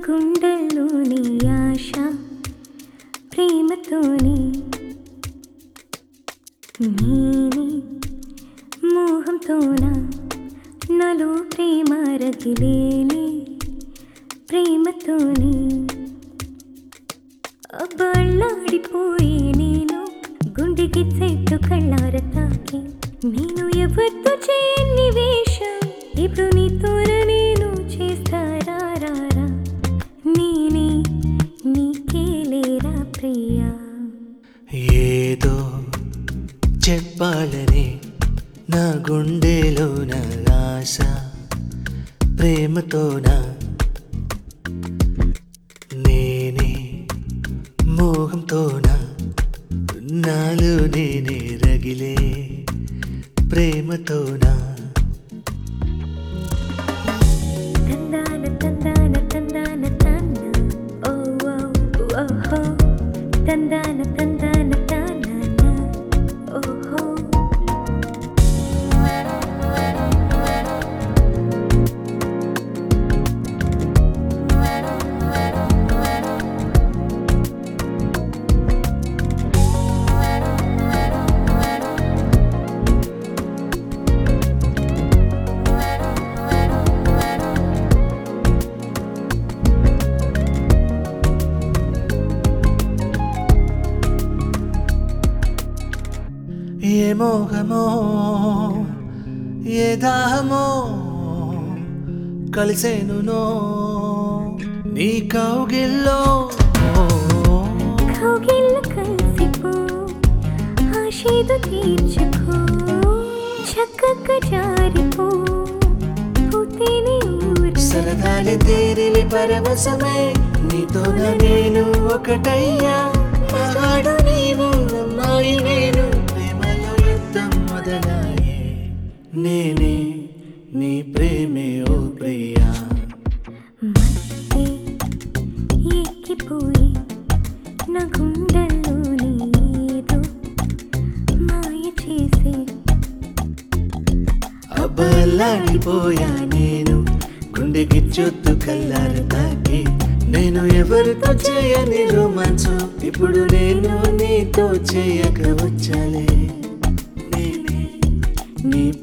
గుండెల్లోని ఆశ ప్రేమతోని నేనే మోహంతోన నాలో ప్రేమ రగిలేని ప్రేమతోని అబ్బళ్ళాడిపోయే నేను గుండెకి చెట్టు కళ్ళార తాకి నేను ఎవరితో చేయని వేషం ఇప్పుడు నీతోన నేను చేస్తారా రా రా. నేనే నీకే లేరా ప్రియా ఏదో చెప్పాలని నా గుండెలో నా ఆశ ప్రేమతోనా నేనే మోహంతోనా నాలో నేనే రగిలే ప్రేమతోనా తందాన తందాన తందాన తన్న ఓ ఓ ఓహో తందాన తందాన తన్న ఓహో ఏ మోహమో ఏ దాహమో కలిసేనునో నీ కౌగిల్లో కౌగిళ్ళ కలిసిపో ఆశీదు తీర్చుకో చక్కగా జారిపో పుతిని ఊరు సరదాని తీరిని పరవశమే నీతోన నేను ఒకటయ్యా మగాడు నీవు అమ్మాయి నేను ప్రేమలో యుద్ధం మొదలాయే నేనే నీ ప్రేమే ఓ ప్రియా మత్తే ఎక్కిపోయి నా గుండెల్లోని ఏదో మాయ చేసే అబ్బలాడిపోయా నేను గుండె గిచ్చొద్దు కల్లారు తాకి నేను ఎవరితో చేయని రోమాన్సు ఇప్పుడు నేను నీతో చేయక వచ్చాలే నేనే నీ